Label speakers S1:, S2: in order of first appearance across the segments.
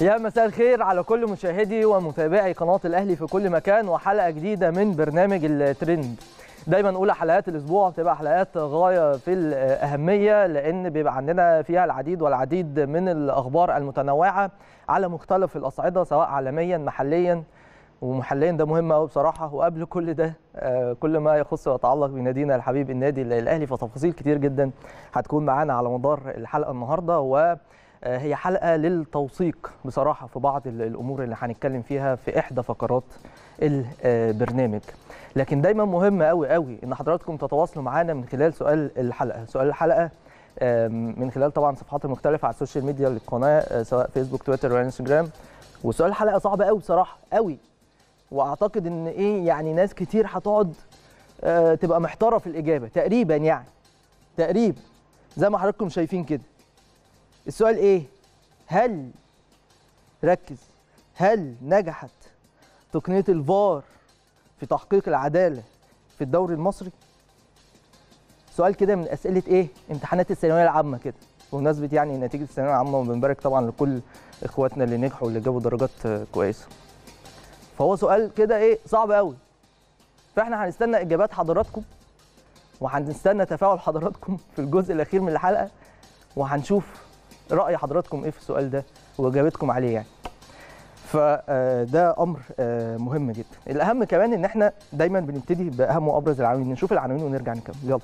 S1: يا مساء الخير على كل مشاهدي ومتابعي قناة الأهلي في كل مكان وحلقة جديدة من برنامج الترند دايما اولى حلقات الاسبوع بتبقى حلقات غايه في الاهميه لان بيبقى عندنا فيها العديد والعديد من الاخبار المتنوعه على مختلف الاصعده سواء عالميا محليا ومحليا ده مهم قوي بصراحه وقبل كل ده كل ما يخص ويتعلق بنادينا الحبيب النادي الاهلي فتفاصيل كتير جدا هتكون معانا على مدار الحلقه النهارده و هي حلقه للتوثيق بصراحه في بعض الامور اللي هنتكلم فيها في احدى فقرات البرنامج لكن دايما مهم قوي قوي ان حضراتكم تتواصلوا معانا من خلال سؤال الحلقه سؤال الحلقه من خلال طبعا صفحات المختلفه على السوشيال ميديا للقناه سواء فيسبوك تويتر وانستجرام وسؤال الحلقه صعب قوي بصراحه قوي واعتقد ان ايه يعني ناس كتير هتقعد تبقى محتاره في الاجابه تقريبا يعني تقريبا زي ما حضراتكم شايفين كده السؤال ايه هل ركز هل نجحت تقنيه الفار في تحقيق العداله في الدوري المصري سؤال كده من اسئله ايه امتحانات الثانويه العامه كده بمناسبه يعني نتيجه الثانويه العامه وبنبارك طبعا لكل اخواتنا اللي نجحوا واللي جابوا درجات كويسه فهو سؤال كده ايه صعب قوي فاحنا هنستنى اجابات حضراتكم وهنستنى تفاعل حضراتكم في الجزء الاخير من الحلقه وهنشوف راي حضراتكم ايه في السؤال ده واجابتكم عليه يعني فده امر مهم جدا الاهم كمان ان احنا دايما بنبتدي باهم وابرز العناوين نشوف العناوين ونرجع نكمل يلا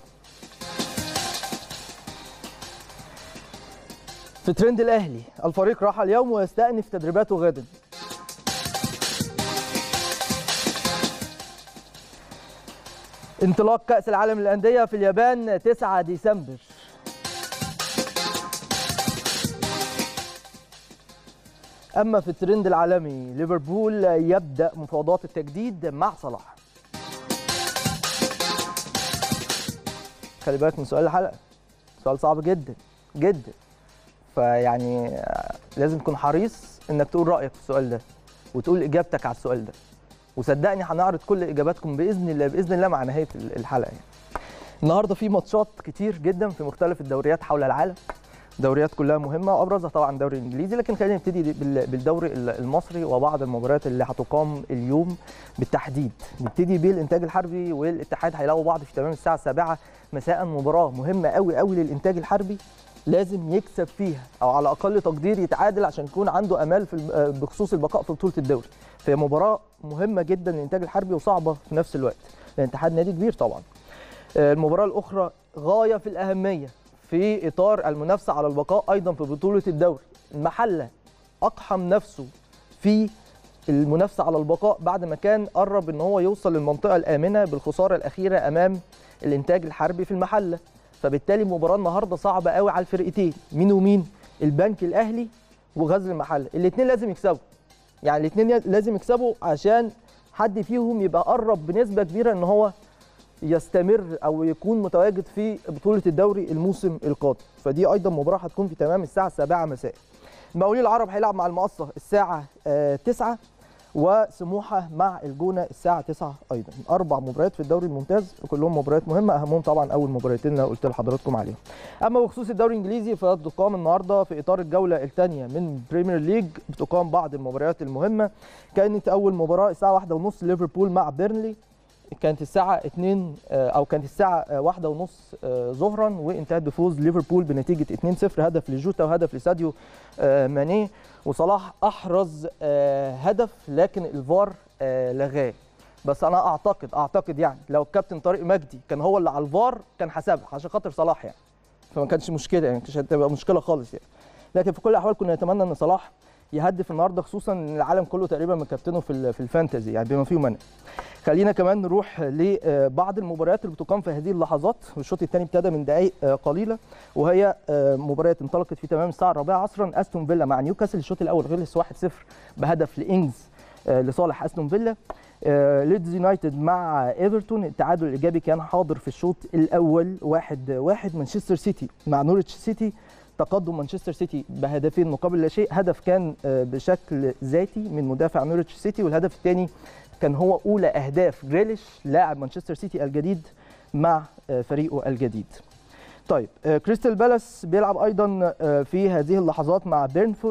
S1: في ترند الاهلي الفريق راح اليوم ويستأنف تدريباته غدا انطلاق كأس العالم للأندية في اليابان 9 ديسمبر اما في الترند العالمي ليفربول يبدا مفاوضات التجديد مع صلاح خلي بالك من سؤال الحلقه سؤال صعب جدا جدا فيعني لازم تكون حريص انك تقول رايك في السؤال ده وتقول اجابتك على السؤال ده وصدقني هنعرض كل اجاباتكم باذن الله باذن الله مع نهايه الحلقه يعني. النهارده في ماتشات كتير جدا في مختلف الدوريات حول العالم دوريات كلها مهمه وابرزها طبعا الدوري الانجليزي لكن خلينا نبتدي بالدوري المصري وبعض المباريات اللي هتقام اليوم بالتحديد نبتدي بالانتاج الحربي والاتحاد هيلاقوا بعض في تمام الساعه 7 مساء مباراه مهمه قوي قوي للانتاج الحربي لازم يكسب فيها او على اقل تقدير يتعادل عشان يكون عنده امال في بخصوص البقاء في بطوله الدوري فهي مباراه مهمه جدا للانتاج الحربي وصعبه في نفس الوقت الاتحاد نادي كبير طبعا المباراه الاخرى غايه في الاهميه في اطار المنافسه على البقاء ايضا في بطوله الدوري المحله اقحم نفسه في المنافسه على البقاء بعد ما كان قرب ان هو يوصل للمنطقه الامنه بالخساره الاخيره امام الانتاج الحربي في المحله فبالتالي المباراه النهارده صعبه قوي على الفرقتين مين ومين البنك الاهلي وغزل المحله الاثنين لازم يكسبوا يعني الاثنين لازم يكسبوا عشان حد فيهم يبقى قرب بنسبه كبيره ان هو يستمر او يكون متواجد في بطوله الدوري الموسم القادم فدي ايضا مباراه هتكون في تمام الساعه 7 مساء المقاولين العرب هيلعب مع المقصه الساعه 9 وسموحه مع الجونه الساعه 9 ايضا اربع مباريات في الدوري الممتاز كلهم مباريات مهمه اهمهم طبعا اول مباراتين اللي قلت لحضراتكم عليهم اما بخصوص الدوري الانجليزي فتقام النهارده في اطار الجوله الثانيه من بريمير ليج بتقام بعض المباريات المهمه كانت اول مباراه الساعه 1:30 ليفربول مع بيرنلي كانت الساعة 2 أو كانت الساعة واحدة ونص ظهرا وانتهت بفوز ليفربول بنتيجة 2-0 هدف لجوتا وهدف لساديو ماني وصلاح أحرز هدف لكن الفار لغاه بس أنا أعتقد أعتقد يعني لو الكابتن طارق مجدي كان هو اللي على الفار كان حسبها عشان خاطر صلاح يعني فما كانش مشكلة يعني كانش هتبقى مشكلة خالص يعني لكن في كل الأحوال كنا نتمنى إن صلاح يهدف النهارده خصوصا ان العالم كله تقريبا مكابتنه في في الفانتزي يعني بما فيه منع خلينا كمان نروح لبعض المباريات اللي بتقام في هذه اللحظات والشوط الثاني ابتدى من دقائق قليله وهي مباريات انطلقت في تمام الساعه الرابعه عصرا استون فيلا مع نيوكاسل الشوط الاول خلص 1-0 بهدف لانجز لصالح استون فيلا ليدز يونايتد مع ايفرتون التعادل الايجابي كان حاضر في الشوط الاول 1-1 واحد واحد مانشستر سيتي مع نورتش سيتي تقدم مانشستر سيتي بهدفين مقابل لا شيء هدف كان بشكل ذاتي من مدافع نورتش سيتي والهدف الثاني كان هو اولى اهداف جريليش لاعب مانشستر سيتي الجديد مع فريقه الجديد طيب كريستال بالاس بيلعب ايضا في هذه اللحظات مع بيرنفورد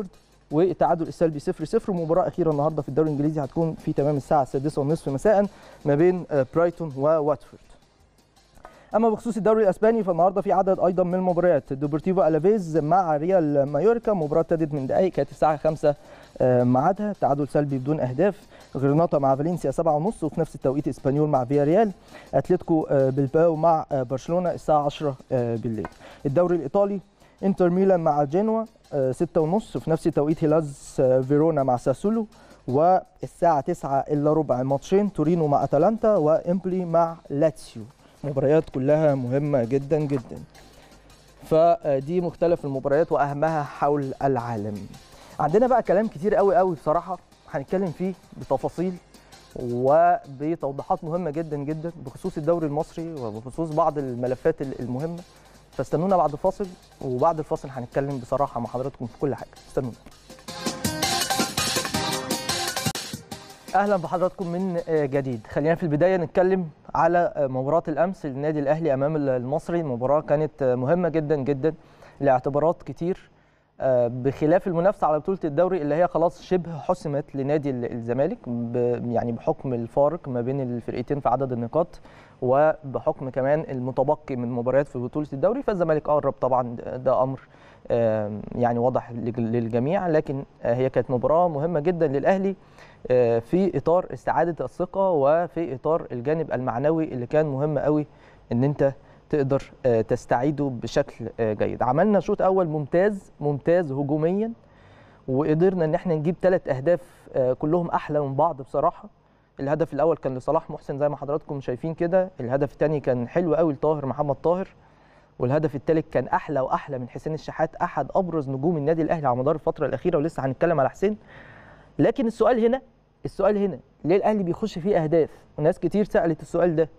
S1: والتعادل السلبي 0 0 ومباراه اخيره النهارده في الدوري الانجليزي هتكون في تمام الساعه السادسة ونصف مساء ما بين برايتون وواتفورد اما بخصوص الدوري الاسباني فالنهارده في عدد ايضا من المباريات دوبرتيفو الافيز مع ريال مايوركا مباراه ابتدت من دقائق كانت الساعه 5 ميعادها تعادل سلبي بدون اهداف غرناطه مع فالنسيا 7 ونص وفي نفس التوقيت اسبانيول مع فيا ريال اتلتيكو بلباو مع برشلونه الساعه 10 بالليل الدوري الايطالي انتر ميلان مع جنوا 6 ونص وفي نفس التوقيت هيلاز فيرونا مع ساسولو والساعه 9 الا ربع ماتشين تورينو مع اتلانتا وامبلي مع لاتسيو مباريات كلها مهمة جدا جدا فدي مختلف المباريات وأهمها حول العالم عندنا بقى كلام كتير قوي قوي بصراحة هنتكلم فيه بتفاصيل وبتوضيحات مهمة جدا جدا بخصوص الدوري المصري وبخصوص بعض الملفات المهمة فاستنونا بعد الفاصل وبعد الفاصل هنتكلم بصراحة مع حضراتكم في كل حاجة استنونا اهلا بحضراتكم من جديد خلينا في البدايه نتكلم على مباراه الامس للنادي الاهلي امام المصري المباراه كانت مهمه جدا جدا لاعتبارات كتير بخلاف المنافسه على بطوله الدوري اللي هي خلاص شبه حسمت لنادي الزمالك يعني بحكم الفارق ما بين الفرقتين في عدد النقاط وبحكم كمان المتبقي من مباريات في بطوله الدوري فالزمالك قرب طبعا ده امر يعني واضح للجميع لكن هي كانت مباراه مهمه جدا للاهلي في اطار استعاده الثقه وفي اطار الجانب المعنوي اللي كان مهم قوي ان انت تقدر تستعيده بشكل جيد عملنا شوط اول ممتاز ممتاز هجوميا وقدرنا ان احنا نجيب ثلاث اهداف كلهم احلى من بعض بصراحه الهدف الاول كان لصلاح محسن زي ما حضراتكم شايفين كده الهدف الثاني كان حلو قوي لطاهر محمد طاهر والهدف الثالث كان احلى واحلى من حسين الشحات احد ابرز نجوم النادي الاهلي على مدار الفتره الاخيره ولسه هنتكلم على حسين لكن السؤال هنا السؤال هنا ليه الاهلي بيخش فيه اهداف وناس كتير سالت السؤال ده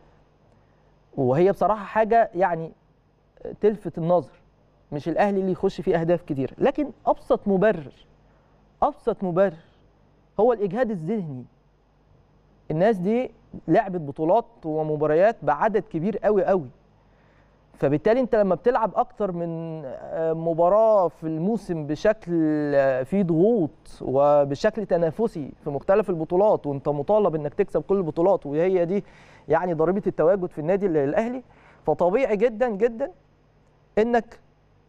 S1: وهي بصراحه حاجه يعني تلفت النظر مش الاهلي اللي يخش فيه اهداف كتير لكن ابسط مبرر ابسط مبرر هو الاجهاد الذهني الناس دي لعبت بطولات ومباريات بعدد كبير قوي قوي فبالتالي انت لما بتلعب اكتر من مباراه في الموسم بشكل فيه ضغوط وبشكل تنافسي في مختلف البطولات وانت مطالب انك تكسب كل البطولات وهي دي يعني ضريبه التواجد في النادي الاهلي فطبيعي جدا جدا انك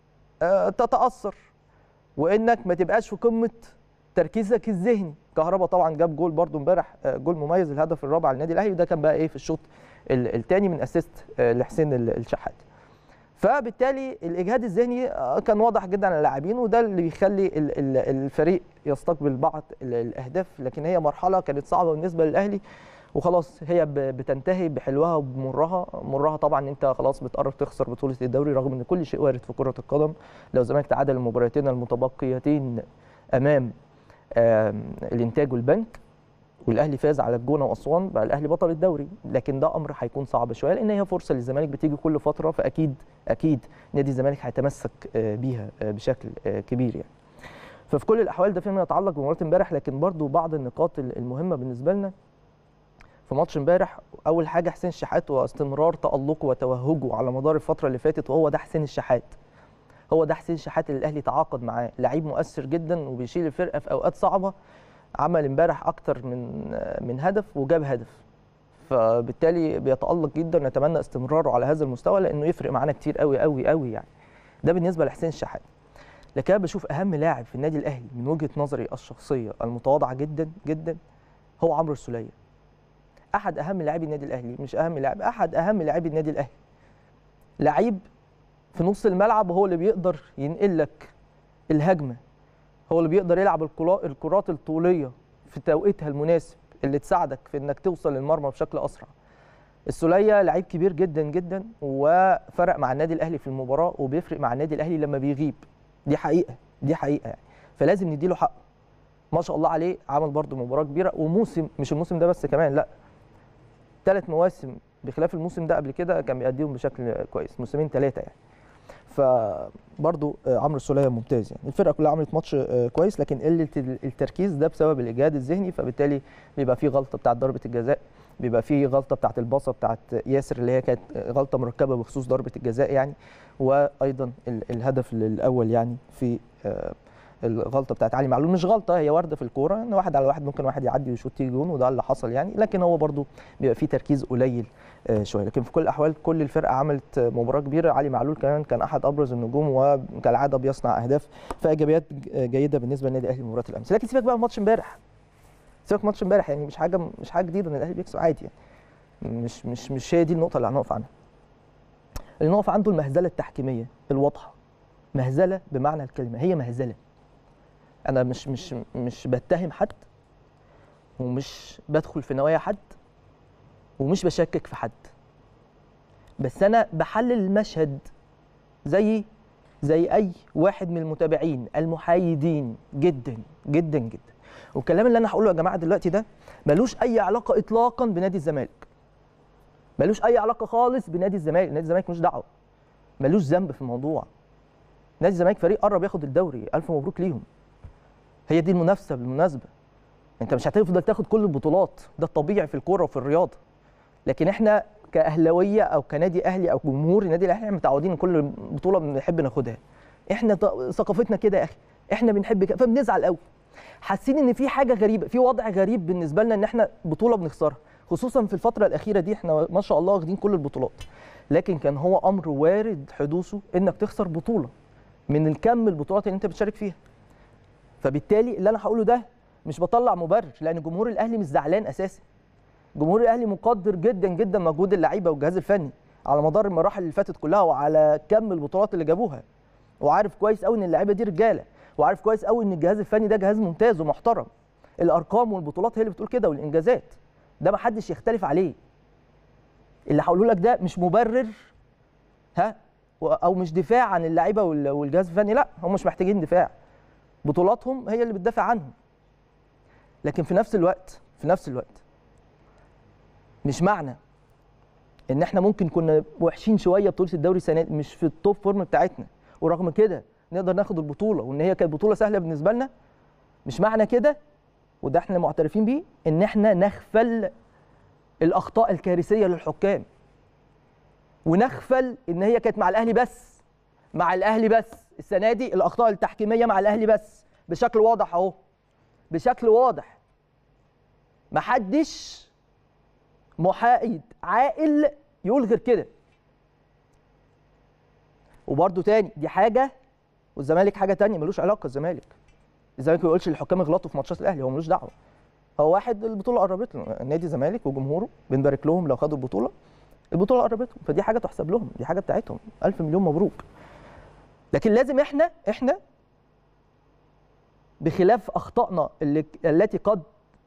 S1: تتاثر وانك ما تبقاش في قمه تركيزك الذهني كهربا طبعا جاب جول برده امبارح جول مميز الهدف الرابع للنادي الاهلي وده كان بقى ايه في الشوط الثاني من اسيست لحسين الشحات فبالتالي الاجهاد الذهني كان واضح جدا على اللاعبين وده اللي بيخلي الفريق يستقبل بعض الاهداف لكن هي مرحله كانت صعبه بالنسبه للاهلي وخلاص هي بتنتهي بحلوها وبمرها مرها طبعا انت خلاص بتقرب تخسر بطوله الدوري رغم ان كل شيء وارد في كره القدم لو الزمالك تعادل المباراتين المتبقيتين امام الانتاج والبنك والاهلي فاز على الجونه واسوان بقى الاهلي بطل الدوري لكن ده امر هيكون صعب شويه لان هي فرصه للزمالك بتيجي كل فتره فاكيد اكيد نادي الزمالك هيتمسك بيها بشكل كبير يعني ففي كل الاحوال ده فيما يتعلق بمباراه امبارح لكن برضو بعض النقاط المهمه بالنسبه لنا في ماتش امبارح اول حاجه حسين الشحات واستمرار تالقه وتوهجه على مدار الفتره اللي فاتت وهو ده حسين الشحات هو ده حسين الشحات اللي الاهلي تعاقد معاه لعيب مؤثر جدا وبيشيل الفرقه في اوقات صعبه عمل امبارح اكتر من من هدف وجاب هدف فبالتالي بيتالق جدا نتمنى استمراره على هذا المستوى لانه يفرق معانا كتير قوي قوي قوي يعني ده بالنسبه لحسين الشحات لكن انا بشوف اهم لاعب في النادي الاهلي من وجهه نظري الشخصيه المتواضعه جدا جدا هو عمرو السوليه احد اهم لاعبي النادي الاهلي مش اهم لاعب احد اهم لاعبي النادي الاهلي لعيب في نص الملعب هو اللي بيقدر ينقل لك الهجمه هو اللي بيقدر يلعب الكرات الطوليه في توقيتها المناسب اللي تساعدك في انك توصل للمرمى بشكل اسرع السوليه لعيب كبير جدا جدا وفرق مع النادي الاهلي في المباراه وبيفرق مع النادي الاهلي لما بيغيب دي حقيقه دي حقيقه يعني فلازم نديله حقه ما شاء الله عليه عمل برده مباراه كبيره وموسم مش الموسم ده بس كمان لا ثلاث مواسم بخلاف الموسم ده قبل كده كان بيأديهم بشكل كويس موسمين ثلاثه يعني فبرضه عمرو السوليه ممتاز يعني الفرقه كلها عملت ماتش كويس لكن قله التركيز ده بسبب الاجهاد الذهني فبالتالي بيبقى في غلطه بتاعه ضربه الجزاء بيبقى في غلطه بتاعه الباصه بتاعه ياسر اللي هي كانت غلطه مركبه بخصوص ضربه الجزاء يعني وايضا الهدف الاول يعني في الغلطه بتاعت علي معلول مش غلطه هي وارده في الكوره ان واحد على واحد ممكن واحد يعدي ويشوط تيجي جون وده اللي حصل يعني لكن هو برده بيبقى فيه تركيز قليل آه، شويه لكن في كل الاحوال كل الفرقه عملت مباراه كبيره علي معلول كمان كان احد ابرز النجوم وكالعاده بيصنع اهداف فايجابيات جيده بالنسبه للنادي الاهلي مباراه الامس لكن سيبك بقى من ماتش امبارح سيبك من ماتش امبارح يعني مش حاجه مش حاجه جديده ان الاهلي بيكسب عادي يعني مش مش مش هي دي النقطه اللي هنقف عنها اللي نقف عنده المهزله التحكيميه الواضحه مهزله بمعنى الكلمه هي مهزله انا مش مش مش بتهم حد ومش بدخل في نوايا حد ومش بشكك في حد بس انا بحلل المشهد زي زي اي واحد من المتابعين المحايدين جدا جدا جدا والكلام اللي انا هقوله يا جماعه دلوقتي ده ملوش اي علاقه اطلاقا بنادي الزمالك ملوش اي علاقه خالص بنادي الزمالك نادي الزمالك مش دعوه ملوش ذنب في الموضوع نادي الزمالك فريق قرب ياخد الدوري الف مبروك ليهم هي دي المنافسه بالمناسبه انت مش هتفضل تاخد كل البطولات ده الطبيعي في الكوره وفي الرياضه لكن احنا كاهلاويه او كنادي اهلي او جمهور النادي الاهلي احنا متعودين كل بطوله بنحب ناخدها احنا ط- ثقافتنا كده يا اخي احنا بنحب كده فبنزعل قوي حاسين ان في حاجه غريبه في وضع غريب بالنسبه لنا ان احنا بطوله بنخسرها خصوصا في الفتره الاخيره دي احنا ما شاء الله واخدين كل البطولات لكن كان هو امر وارد حدوثه انك تخسر بطوله من الكم البطولات اللي انت بتشارك فيها فبالتالي اللي انا هقوله ده مش بطلع مبرر لان جمهور الاهلي مش زعلان اساسا جمهور الاهلي مقدر جدا جدا مجهود اللعيبه والجهاز الفني على مدار المراحل اللي فاتت كلها وعلى كم البطولات اللي جابوها وعارف كويس قوي ان اللعيبه دي رجاله وعارف كويس قوي ان الجهاز الفني ده جهاز ممتاز ومحترم الارقام والبطولات هي اللي بتقول كده والانجازات ده ما حدش يختلف عليه اللي هقوله لك ده مش مبرر ها و- او مش دفاع عن اللعيبه وال- والجهاز الفني لا هم مش محتاجين دفاع بطولاتهم هي اللي بتدافع عنهم لكن في نفس الوقت في نفس الوقت مش معنى ان احنا ممكن كنا وحشين شويه بطوله الدوري السنه دي، مش في التوب فورم بتاعتنا ورغم كده نقدر ناخد البطوله وان هي كانت بطوله سهله بالنسبه لنا مش معنى كده وده احنا معترفين بيه ان احنا نغفل الاخطاء الكارثيه للحكام ونغفل ان هي كانت مع الاهلي بس مع الاهلي بس السنه دي الاخطاء التحكيميه مع الاهلي بس بشكل واضح اهو بشكل واضح محدش محايد عاقل يقول غير كده وبرده تاني دي حاجه والزمالك حاجه تانية ملوش علاقه الزمالك الزمالك ما بيقولش الحكام يغلطوا في ماتشات الاهلي هو ملوش دعوه هو واحد البطوله قربت له نادي الزمالك وجمهوره بنبارك لهم لو خدوا البطوله البطوله قربتهم فدي حاجه تحسب لهم دي حاجه بتاعتهم الف مليون مبروك لكن لازم احنا احنا بخلاف اخطائنا اللي التي قد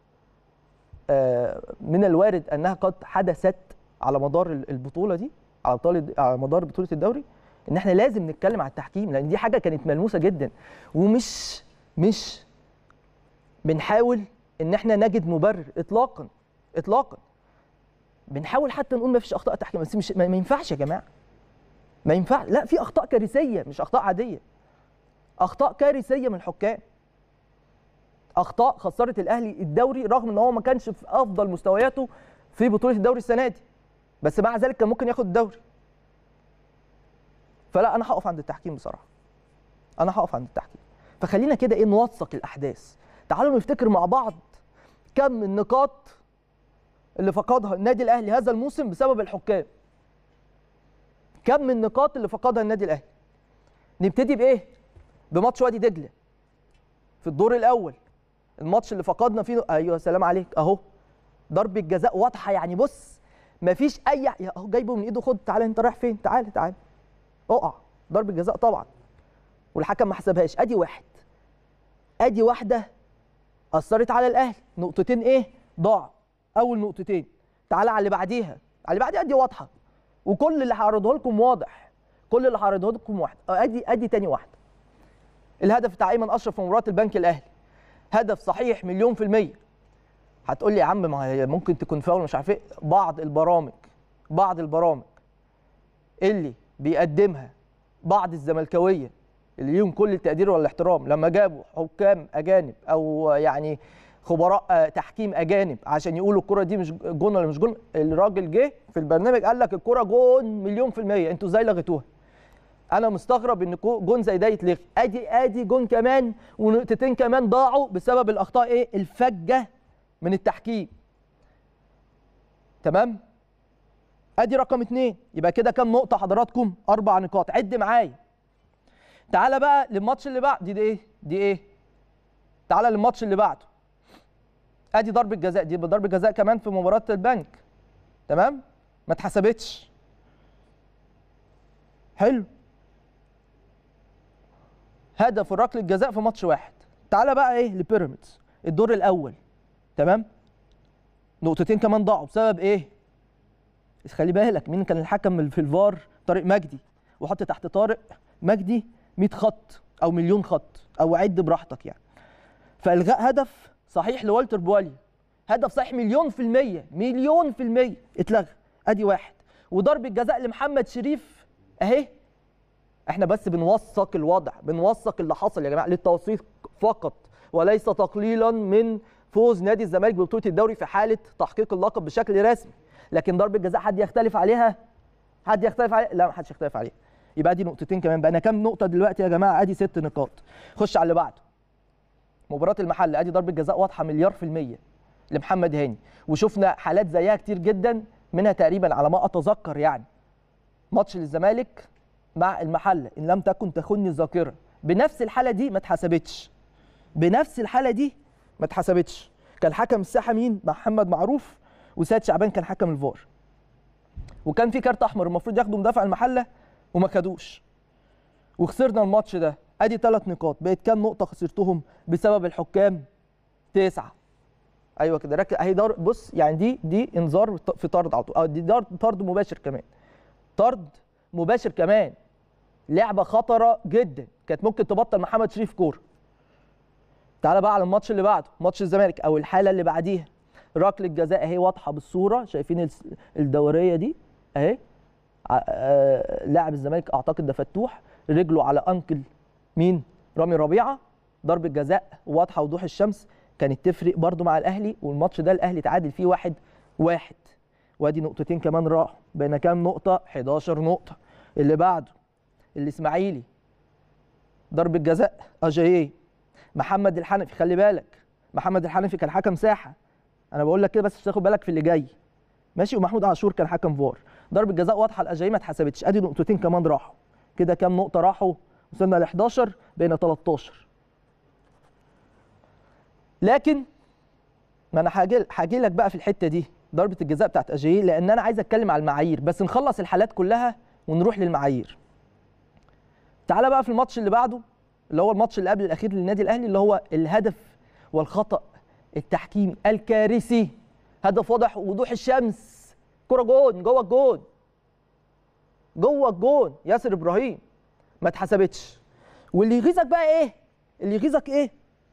S1: آه، من الوارد انها قد حدثت على مدار البطوله دي على طال على مدار بطوله الدوري ان احنا لازم نتكلم على التحكيم لان دي حاجه كانت ملموسه جدا ومش مش بنحاول ان احنا نجد مبرر اطلاقا اطلاقا بنحاول حتى نقول ما فيش اخطاء تحكيم بس مش ما ما ينفعش يا جماعه ما ينفع لا في اخطاء كارثيه مش اخطاء عاديه اخطاء كارثيه من الحكام اخطاء خسرت الاهلي الدوري رغم ان هو ما كانش في افضل مستوياته في بطوله الدوري السنه دي بس مع ذلك كان ممكن ياخد الدوري فلا انا هقف عند التحكيم بصراحه انا هقف عند التحكيم فخلينا كده ايه نوثق الاحداث تعالوا نفتكر مع بعض كم النقاط اللي فقدها النادي الاهلي هذا الموسم بسبب الحكام كم النقاط اللي فقدها النادي الاهلي نبتدي بايه بماتش وادي دجله في الدور الاول الماتش اللي فقدنا فيه ايوه سلام عليك اهو ضربه جزاء واضحه يعني بص مفيش اي يا اهو جايبه من ايده خد تعالى انت رايح فين تعالى تعالى اقع ضربه جزاء طبعا والحكم ما حسبهاش ادي واحد ادي واحده اثرت على الاهلي نقطتين ايه ضاع اول نقطتين تعالى على اللي بعديها على اللي بعديها دي واضحه وكل اللي هعرضه لكم واضح كل اللي هعرضه لكم واحد ادي ادي تاني واحده الهدف بتاع ايمن اشرف في مباراه البنك الاهلي هدف صحيح مليون في الميه هتقول لي يا عم ما هي ممكن تكون فاول مش عارف ايه بعض البرامج بعض البرامج اللي بيقدمها بعض الزملكاويه اللي ليهم كل التقدير والاحترام لما جابوا حكام اجانب او يعني خبراء آه، تحكيم اجانب عشان يقولوا الكره دي مش جون ولا مش جون الراجل جه في البرنامج قال لك الكره جون مليون في الميه انتوا ازاي لغيتوها انا مستغرب ان كو- جون زي ده يتلغي ادي ادي جون كمان ونقطتين كمان ضاعوا بسبب الاخطاء ايه الفجه من التحكيم تمام ادي رقم اتنين يبقى كده كام نقطه حضراتكم اربع نقاط عد معايا تعالى بقى للماتش اللي بعد دي, دي ايه دي ايه تعالى للماتش اللي بعده ادي ضربه جزاء دي ضربه جزاء كمان في مباراه البنك تمام ما اتحسبتش حلو هدف ركله الجزاء في ماتش واحد تعالى بقى ايه لبيراميدز الدور الاول تمام نقطتين كمان ضاعوا بسبب ايه بس خلي بالك مين كان الحكم في الفار طارق مجدي وحط تحت طارق مجدي 100 خط او مليون خط او عد براحتك يعني فالغاء هدف صحيح لوالتر بواليا هدف صحيح مليون في المية مليون في المية اتلغى ادي واحد وضربة جزاء لمحمد شريف اهي احنا بس بنوثق الوضع بنوثق اللي حصل يا جماعه للتوثيق فقط وليس تقليلا من فوز نادي الزمالك ببطوله الدوري في حاله تحقيق اللقب بشكل رسمي لكن ضربه جزاء حد يختلف عليها حد يختلف عليها لا ما حدش يختلف عليها يبقى دي نقطتين كمان بقى انا كام نقطه دلوقتي يا جماعه ادي ست نقاط خش على اللي بعده مباراه المحل ادي ضربه جزاء واضحه مليار في الميه لمحمد هاني وشفنا حالات زيها كتير جدا منها تقريبا على ما اتذكر يعني ماتش للزمالك مع المحله ان لم تكن تخني الذاكره بنفس الحاله دي ما اتحسبتش بنفس الحاله دي ما اتحسبتش كان حكم الساحه مين محمد معروف وسيد شعبان كان حكم الفار وكان في كارت احمر المفروض ياخده مدافع المحله وما خدوش وخسرنا الماتش ده ادي ثلاث نقاط بقت كام نقطه خسرتهم بسبب الحكام تسعه ايوه كده ركز اهي دار بص يعني دي دي انذار في طرد على طول اه دي دار طرد مباشر كمان طرد مباشر كمان لعبه خطره جدا كانت ممكن تبطل محمد شريف كوره تعالى بقى على الماتش اللي بعده ماتش الزمالك او الحاله اللي بعديها ركله جزاء اهي واضحه بالصوره شايفين الس- الدوريه دي اهي ع- آه، لاعب الزمالك اعتقد ده فتوح رجله على انكل مين رامي ربيعه ضربه جزاء واضحه وضوح الشمس كانت تفرق برضو مع الاهلي والماتش ده الاهلي تعادل فيه واحد واحد وادي نقطتين كمان راحوا بين كام نقطه 11 نقطه اللي بعده الاسماعيلي ضربه جزاء اجاييه محمد الحنفي خلي بالك محمد الحنفي كان حكم ساحه انا بقول لك كده بس تاخد بالك في اللي جاي ماشي ومحمود عاشور كان حكم فار ضربه جزاء واضحه الاجاييه ما اتحسبتش ادي نقطتين كمان راحوا كده كام نقطه راحوا وصلنا ل 11 بين 13 لكن ما انا هاجي هاجي لك بقى في الحته دي ضربه الجزاء بتاعت اجاييه لان انا عايز اتكلم على المعايير بس نخلص الحالات كلها ونروح للمعايير تعالى بقى في الماتش اللي بعده اللي هو الماتش اللي قبل الاخير للنادي الاهلي اللي هو الهدف والخطا التحكيمي الكارثي هدف واضح وضوح الشمس كرة جون جوه الجون جوه الجون ياسر ابراهيم ما اتحسبتش واللي يغيظك بقى ايه اللي يغيظك ايه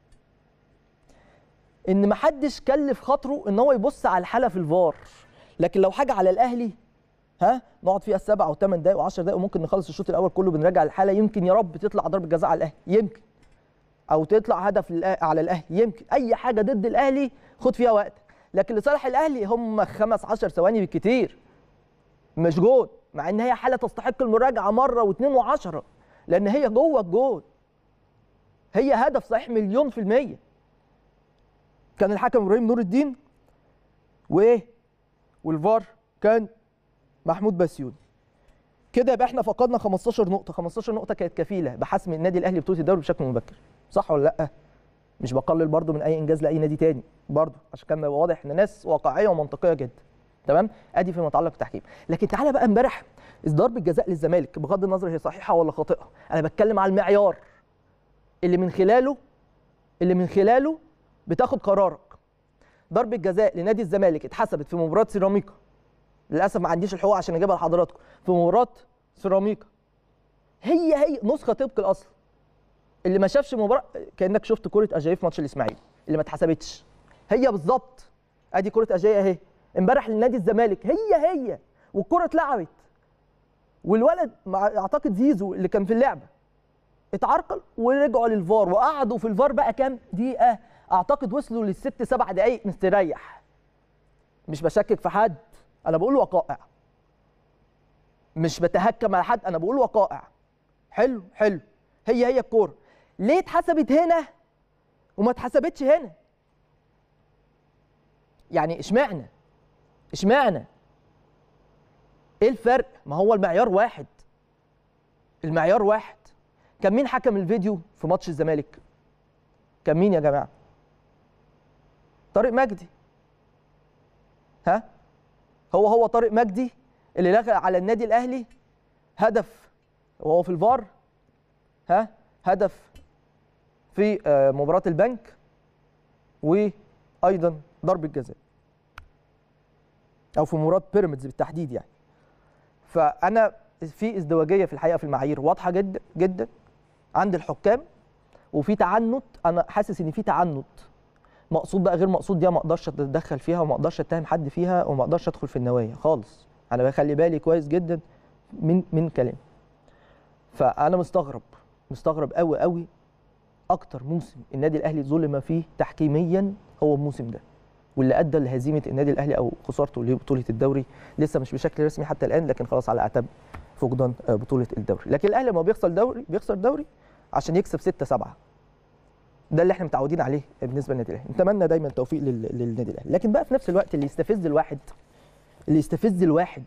S1: ان ما حدش كلف خاطره ان هو يبص على الحاله في الفار لكن لو حاجه على الاهلي ها نقعد فيها السبع او ثمان دقائق و10 دقائق وممكن نخلص الشوط الاول كله بنراجع الحاله يمكن يا رب تطلع ضربه جزاء على الاهلي يمكن او تطلع هدف للأ- على الاهلي يمكن اي حاجه ضد الاهلي خد فيها وقت لكن لصالح الاهلي هم خمس عشر ثواني بالكتير مش جول مع ان هي حاله تستحق المراجعه مره واثنين وعشرة لان هي جوه الجول هي هدف صحيح مليون في الميه كان الحكم ابراهيم نور الدين وايه والفار كان محمود بسيوني كده يبقى احنا فقدنا 15 نقطه 15 نقطه كانت كفيله بحسم النادي الاهلي بطوله الدوري بشكل مبكر صح ولا لا مش بقلل برضو من اي انجاز لاي نادي تاني برضو عشان كان يبقى واضح ان ناس واقعيه ومنطقيه جدا تمام ادي فيما يتعلق بالتحكيم لكن تعالى بقى امبارح ضربه جزاء للزمالك بغض النظر هي صحيحه ولا خاطئه انا بتكلم على المعيار اللي من خلاله اللي من خلاله بتاخد قرارك ضربه جزاء لنادي الزمالك اتحسبت في مباراه سيراميكا للاسف ما عنديش الحقوق عشان اجيبها لحضراتكم في مباراه سيراميكا هي هي نسخه طبق الاصل اللي ما شافش مباراه كانك شفت كره اجاي في ماتش الاسماعيلي اللي ما اتحسبتش هي بالظبط ادي كره اجاي اهي امبارح لنادي الزمالك هي هي والكره اتلعبت والولد مع اعتقد زيزو اللي كان في اللعبه اتعرقل ورجعوا للفار وقعدوا في الفار بقى كام دقيقه اعتقد وصلوا للست سبع دقائق مستريح مش بشكك في حد انا بقول وقائع مش بتهكم على حد انا بقول وقائع حلو حلو هي هي الكوره ليه اتحسبت هنا وما اتحسبتش هنا يعني اشمعنى اشمعنى ايه الفرق ما هو المعيار واحد المعيار واحد كان مين حكم الفيديو في ماتش الزمالك كان مين يا جماعه طارق مجدي ها هو هو طارق مجدي اللي لغى على النادي الاهلي هدف وهو في الفار ها هدف في آه، مباراه البنك وايضا ضربه جزاء او في مباراه بيراميدز بالتحديد يعني فانا في ازدواجيه في الحقيقه في المعايير واضحه جدا جدا عند الحكام وفي تعنت انا حاسس ان في تعنت مقصود بقى غير مقصود دي ما اقدرش اتدخل فيها وما اقدرش اتهم حد فيها وما اقدرش ادخل في النوايا خالص انا بخلي بالي كويس جدا من من كلامي فانا مستغرب مستغرب قوي قوي اكتر موسم النادي الاهلي ظلم فيه تحكيميا هو الموسم ده واللي ادى لهزيمه النادي الاهلي او خسارته لبطوله الدوري لسه مش بشكل رسمي حتى الان لكن خلاص على اعتاب فقدان آه، بطوله الدوري لكن الاهلي لما بيخسر دوري بيخسر دوري عشان يكسب 6 7 ده اللي احنا متعودين عليه بالنسبه للنادي الاهلي نتمنى دايما التوفيق لل- للنادي الاهلي لكن بقى في نفس الوقت اللي يستفز الواحد اللي يستفز الواحد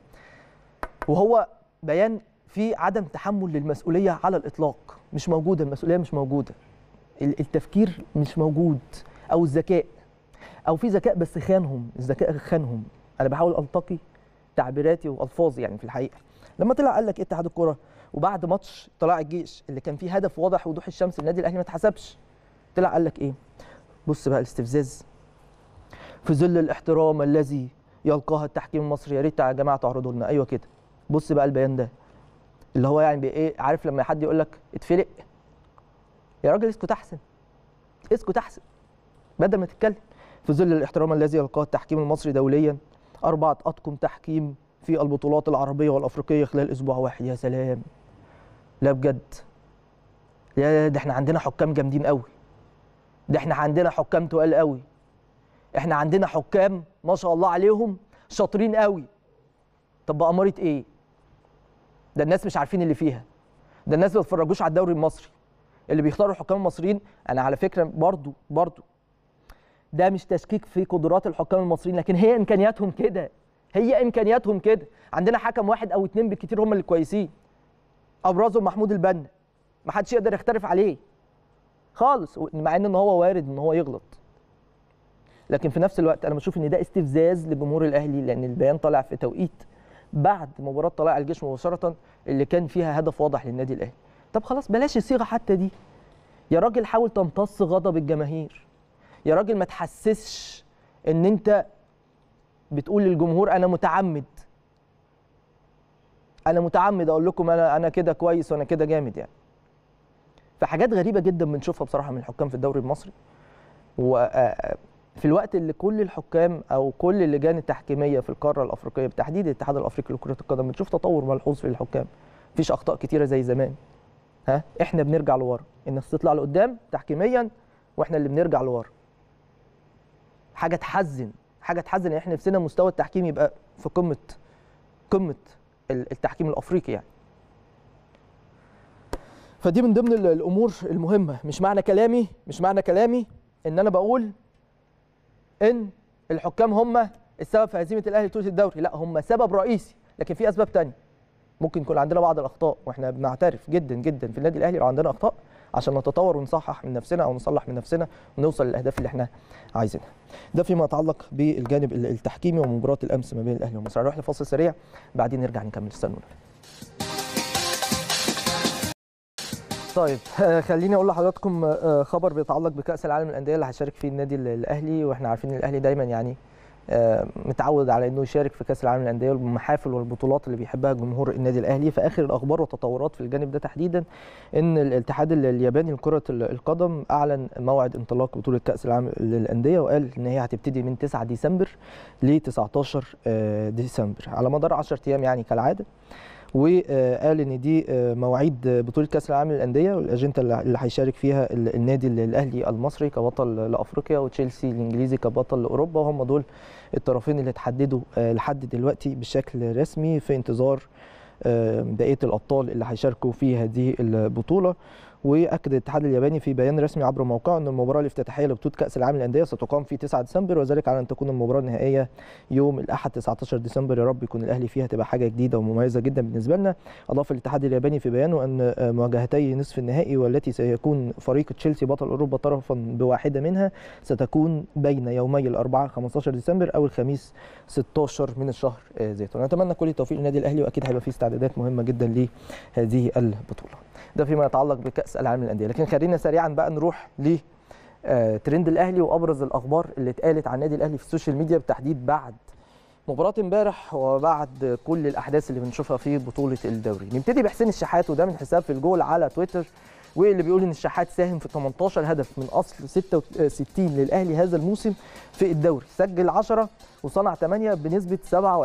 S1: وهو بيان في عدم تحمل للمسؤوليه على الاطلاق مش موجوده المسؤوليه مش موجوده ال- التفكير مش موجود او الذكاء او في ذكاء بس خانهم الذكاء خانهم انا بحاول التقي تعبيراتي والفاظي يعني في الحقيقه لما طلع قال لك إيه اتحاد الكره وبعد ماتش طلائع الجيش اللي كان فيه هدف واضح وضوح الشمس النادي الاهلي ما اتحسبش طلع قال لك ايه بص بقى الاستفزاز في ظل الاحترام الذي يلقاها التحكيم المصري يا ريت يا جماعه تعرضوا لنا ايوه كده بص بقى البيان ده اللي هو يعني بايه عارف لما حد يقول لك اتفلق يا راجل اسكت احسن اسكت احسن بدل ما تتكلم في ظل الاحترام الذي يلقاه التحكيم المصري دوليا أربعة أطقم تحكيم في البطولات العربية والأفريقية خلال أسبوع واحد يا سلام لا بجد يا ده احنا عندنا حكام جامدين قوي ده احنا عندنا حكام تقال قوي احنا عندنا حكام ما شاء الله عليهم شاطرين قوي طب بأمارة ايه ده الناس مش عارفين اللي فيها ده الناس ما بيتفرجوش على الدوري المصري اللي بيختاروا الحكام المصريين انا على فكره برضو برضو ده مش تشكيك في قدرات الحكام المصريين لكن هي امكانياتهم كده هي امكانياتهم كده عندنا حكم واحد او اتنين بالكتير هم اللي كويسين ابرزهم محمود البنا ما حدش يقدر يختلف عليه خالص مع ان هو وارد ان هو يغلط لكن في نفس الوقت انا بشوف ان ده استفزاز لجمهور الاهلي لان البيان طالع في توقيت بعد مباراه طلائع الجيش مباشره اللي كان فيها هدف واضح للنادي الاهلي طب خلاص بلاش الصيغه حتى دي يا راجل حاول تمتص غضب الجماهير يا راجل ما تحسسش ان انت بتقول للجمهور انا متعمد انا متعمد اقول لكم انا انا كده كويس وانا كده جامد يعني فحاجات غريبه جدا بنشوفها بصراحه من الحكام في الدوري المصري وفي الوقت اللي كل الحكام او كل اللجان التحكيميه في القاره الافريقيه بالتحديد الاتحاد الافريقي لكره القدم بنشوف تطور ملحوظ في الحكام مفيش اخطاء كتيره زي زمان ها احنا بنرجع لورا الناس تطلع لقدام تحكيميا واحنا اللي بنرجع لورا حاجه تحزن حاجه تحزن ان احنا نفسنا مستوى التحكيم يبقى في قمه قمه ال- التحكيم الافريقي يعني فدي من ضمن ال- الامور المهمه مش معنى كلامي مش معنى كلامي ان انا بقول ان الحكام هم السبب في هزيمه الاهلي بطوله الدوري لا هم سبب رئيسي لكن في اسباب تانية ممكن يكون عندنا بعض الاخطاء واحنا بنعترف جدا جدا في النادي الاهلي لو عندنا اخطاء عشان نتطور ونصحح من نفسنا او نصلح من نفسنا ونوصل للاهداف اللي احنا عايزينها ده فيما يتعلق بالجانب ال- التحكيمي ومباراه الامس ما بين الاهلي والمصري هنروح لفاصل سريع بعدين نرجع نكمل استنونا طيب آه، خليني اقول لحضراتكم آه، خبر بيتعلق بكاس العالم للانديه اللي هيشارك فيه النادي ال- الاهلي واحنا عارفين ان الاهلي دايما يعني آه، متعود على انه يشارك في كاس العالم للانديه والمحافل والبطولات اللي بيحبها جمهور النادي الاهلي فاخر الاخبار والتطورات في الجانب ده تحديدا ان الاتحاد ال- الياباني لكره ال- القدم اعلن موعد انطلاق بطوله كاس العالم للانديه وقال ان هي هتبتدي من 9 ديسمبر ل 19 آه، ديسمبر على مدار 10 ايام يعني كالعاده وقال ان دي آه، مواعيد بطوله كاس العالم للانديه والاجنده اللي اللي هيشارك فيها ال- النادي الاهلي المصري كبطل لافريقيا وتشيلسي الانجليزي كبطل لاوروبا وهم دول الطرفين اللي اتحددوا آه، لحد دلوقتي بشكل رسمي في انتظار بقيه الابطال اللي هيشاركوا في هذه البطوله واكد الاتحاد الياباني في بيان رسمي عبر موقعه ان المباراه الافتتاحيه لبطوله كاس العالم للانديه ستقام في 9 ديسمبر وذلك على ان تكون المباراه النهائيه يوم الاحد 19 ديسمبر يا رب يكون الاهلي فيها تبقى حاجه جديده ومميزه جدا بالنسبه لنا اضاف الاتحاد الياباني في بيانه ان مواجهتي نصف النهائي والتي سيكون فريق تشيلسي بطل اوروبا طرفا بواحده منها ستكون بين يومي الاربعاء 15 ديسمبر او الخميس 16 من الشهر ذاته نتمنى كل التوفيق للنادي الاهلي واكيد هيبقى في استعدادات مهمه جدا لهذه البطوله ده فيما يتعلق بكاس العالم للانديه لكن خلينا سريعا بقى نروح ل ترند الاهلي وابرز الاخبار اللي اتقالت عن النادي الاهلي في السوشيال ميديا بالتحديد بعد مباراه امبارح وبعد كل الاحداث اللي بنشوفها في بطوله الدوري نبتدي بحسين الشحات وده من حساب في الجول على تويتر واللي بيقول ان الشحات ساهم في 18 هدف من اصل 66 للاهلي هذا الموسم في الدوري سجل 10 وصنع 8 بنسبه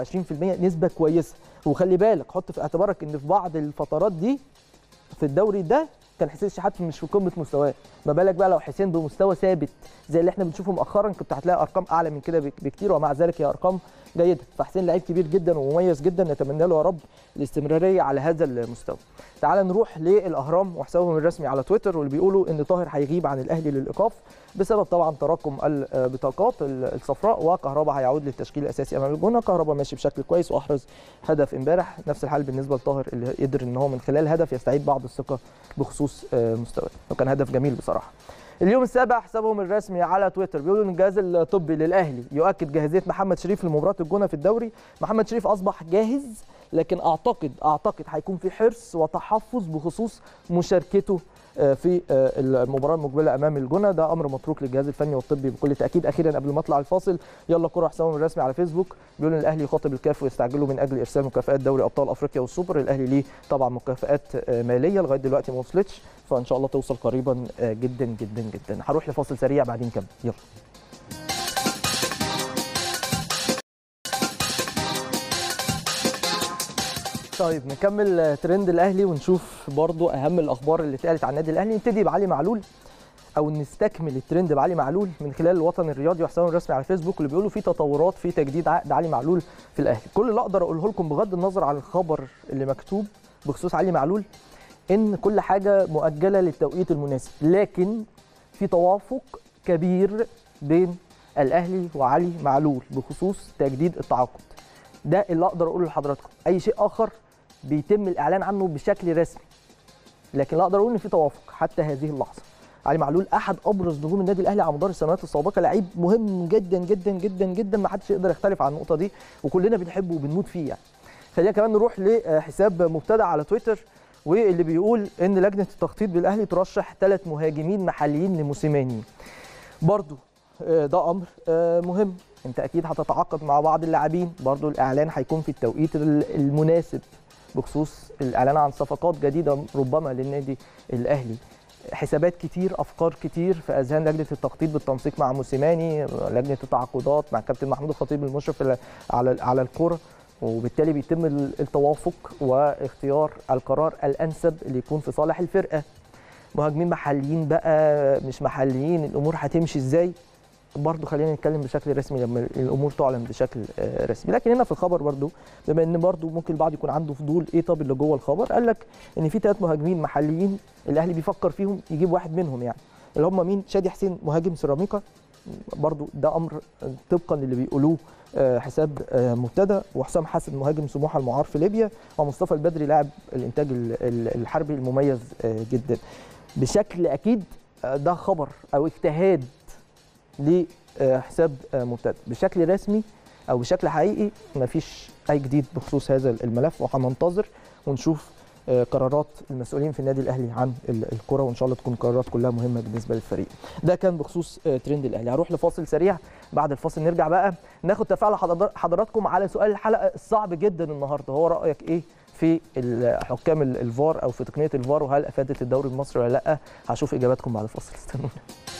S1: 27% نسبه كويسه وخلي بالك حط في اعتبارك ان في بعض الفترات دي في الدوري ده كان حسين الشحات مش في قمه مستواه ما بالك بقى لو حسين بمستوى ثابت زي اللي احنا بنشوفه مؤخرا كنت هتلاقي ارقام اعلى من كده بكتير ومع ذلك هي ارقام جيده فحسين لعيب كبير جدا ومميز جدا نتمنى له يا رب الاستمراريه على هذا المستوى تعال نروح للاهرام وحسابهم الرسمي على تويتر واللي بيقولوا ان طاهر هيغيب عن الاهلي للايقاف بسبب طبعا تراكم البطاقات الصفراء وكهربا هيعود للتشكيل الاساسي امام الجونه كهربا ماشي بشكل كويس واحرز هدف امبارح نفس الحال بالنسبه لطاهر اللي قدر ان هو من خلال هدف يستعيد بعض الثقه بخصوص مستواه وكان هدف جميل بصراحه اليوم السابع حسابهم الرسمي على تويتر بيقولوا ان الجهاز الطبي للاهلي يؤكد جاهزيه محمد شريف لمباراه الجونه في الدوري محمد شريف اصبح جاهز لكن اعتقد اعتقد هيكون في حرص وتحفظ بخصوص مشاركته في المباراه المقبله امام الجونه ده امر متروك للجهاز الفني والطبي بكل تاكيد اخيرا قبل ما اطلع الفاصل يلا كره حسابهم الرسمي على فيسبوك بيقول ان الاهلي يخاطب الكاف ويستعجلوا من اجل ارسال مكافئات دوري ابطال افريقيا والسوبر الاهلي ليه طبعا مكافئات ماليه لغايه دلوقتي ما وصلتش فان شاء الله توصل قريبا جدا جدا جدا هروح لفاصل سريع بعدين نكمل يلا طيب نكمل ترند الاهلي ونشوف برضو اهم الاخبار اللي اتقالت عن النادي الاهلي نبتدي بعلي معلول او نستكمل الترند بعلي معلول من خلال الوطن الرياضي وحسابهم الرسمي على فيسبوك اللي بيقولوا في تطورات في تجديد عقد علي معلول في الاهلي كل اللي اقدر اقوله لكم بغض النظر عن الخبر اللي مكتوب بخصوص علي معلول ان كل حاجه مؤجله للتوقيت المناسب لكن في توافق كبير بين الاهلي وعلي معلول بخصوص تجديد التعاقد ده اللي اقدر اقوله لحضراتكم اي شيء اخر بيتم الاعلان عنه بشكل رسمي لكن لا اقدر اقول ان في توافق حتى هذه اللحظه علي معلول احد ابرز نجوم النادي الاهلي على مدار السنوات السابقه لعيب مهم جدا جدا جدا جدا ما حدش يقدر يختلف عن النقطه دي وكلنا بنحبه وبنموت فيه يعني خلينا كمان نروح لحساب مبتدع على تويتر واللي بيقول ان لجنه التخطيط بالاهلي ترشح ثلاث مهاجمين محليين لموسيماني برضو ده امر مهم انت اكيد هتتعاقد مع بعض اللاعبين برضو الاعلان هيكون في التوقيت المناسب بخصوص الاعلان عن صفقات جديده ربما للنادي الاهلي حسابات كتير افكار كتير في اذهان لجنه التخطيط بالتنسيق مع موسيماني لجنه التعاقدات مع كابتن محمود الخطيب المشرف على على الكره وبالتالي بيتم التوافق واختيار القرار الانسب اللي يكون في صالح الفرقه مهاجمين محليين بقى مش محليين الامور هتمشي ازاي برضه خلينا نتكلم بشكل رسمي لما الامور تعلن بشكل رسمي لكن هنا في الخبر برضه بما ان برضه ممكن البعض يكون عنده فضول ايه طب اللي جوه الخبر قال لك ان في ثلاث مهاجمين محليين الاهلي بيفكر فيهم يجيب واحد منهم يعني اللي هم مين شادي حسين مهاجم سيراميكا برضه ده امر طبقا اللي بيقولوه حساب مبتدا وحسام حسن مهاجم سموحه المعار في ليبيا ومصطفى البدري لاعب الانتاج الحربي المميز جدا بشكل اكيد ده خبر او اجتهاد لحساب مبتدا بشكل رسمي او بشكل حقيقي مفيش اي جديد بخصوص هذا الملف وهننتظر ونشوف قرارات المسؤولين في النادي الاهلي عن الكره وان شاء الله تكون قرارات كلها مهمه بالنسبه للفريق ده كان بخصوص ترند الاهلي هروح لفاصل سريع بعد الفاصل نرجع بقى ناخد تفاعل حضراتكم على سؤال الحلقه الصعب جدا النهارده هو رايك ايه في حكام الفار او في تقنيه الفار وهل افادت الدوري المصري ولا لا هشوف اجاباتكم بعد الفاصل استنونا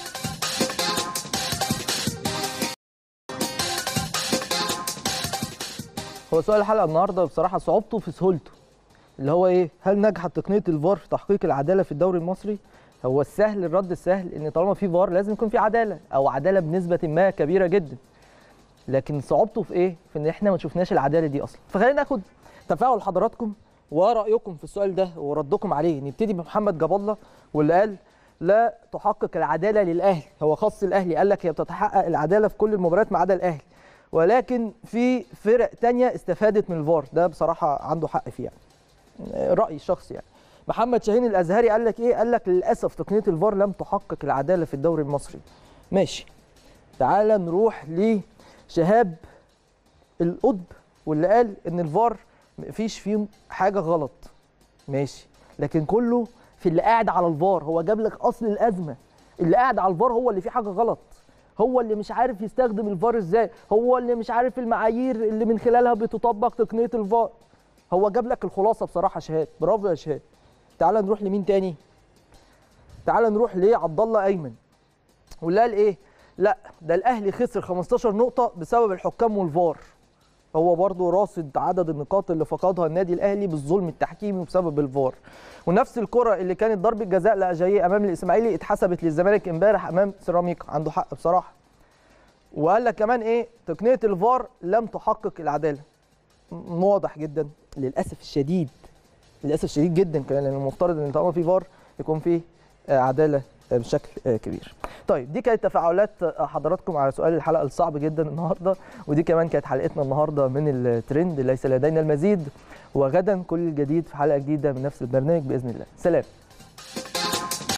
S1: هو سؤال الحلقه النهارده بصراحه صعوبته في سهولته اللي هو ايه هل نجحت تقنيه الفار في تحقيق العداله في الدوري المصري هو السهل الرد السهل ان طالما في فار لازم يكون في عداله او عداله بنسبه ما كبيره جدا لكن صعوبته في ايه في ان احنا ما شفناش العداله دي اصلا فخلينا ناخد تفاعل حضراتكم ورايكم في السؤال ده وردكم عليه نبتدي بمحمد جاب الله واللي قال لا تحقق العداله للاهلي هو خاص الاهلي قال لك هي بتتحقق العداله في كل المباريات ما عدا الاهلي ولكن في فرق تانية استفادت من الفار ده بصراحه عنده حق فيه يعني رايي شخصي يعني محمد شاهين الازهري قال لك ايه قال لك للاسف تقنيه الفار لم تحقق العداله في الدوري المصري ماشي تعال نروح لشهاب القطب واللي قال ان الفار مفيش فيه حاجه غلط ماشي لكن كله في اللي قاعد على الفار هو جاب لك اصل الازمه اللي قاعد على الفار هو اللي فيه حاجه غلط هو اللي مش عارف يستخدم الفار ازاي هو اللي مش عارف المعايير اللي من خلالها بتطبق تقنيه الفار هو جاب لك الخلاصه بصراحه شهاد برافو يا شهاد تعال نروح لمين تاني تعال نروح لعبد الله ايمن واللي قال ايه لا ده الاهلي خسر 15 نقطه بسبب الحكام والفار هو برضه راصد عدد النقاط اللي فقدها النادي الاهلي بالظلم التحكيمي وبسبب الفار ونفس الكره اللي كانت ضربه جزاء لاجاييه امام الاسماعيلي اتحسبت للزمالك امبارح امام سيراميكا عنده حق بصراحه وقال لك كمان ايه تقنيه الفار لم تحقق العداله م- واضح جدا للاسف الشديد للاسف الشديد جدا كمان لان المفترض ان طالما في فار يكون في آه، عداله آه، بشكل آه، كبير. طيب دي كانت تفاعلات آه، حضراتكم على سؤال الحلقه الصعب جدا النهارده ودي كمان كانت حلقتنا النهارده من الترند ليس لدينا المزيد وغدا كل الجديد في حلقه جديده من نفس البرنامج باذن الله. سلام.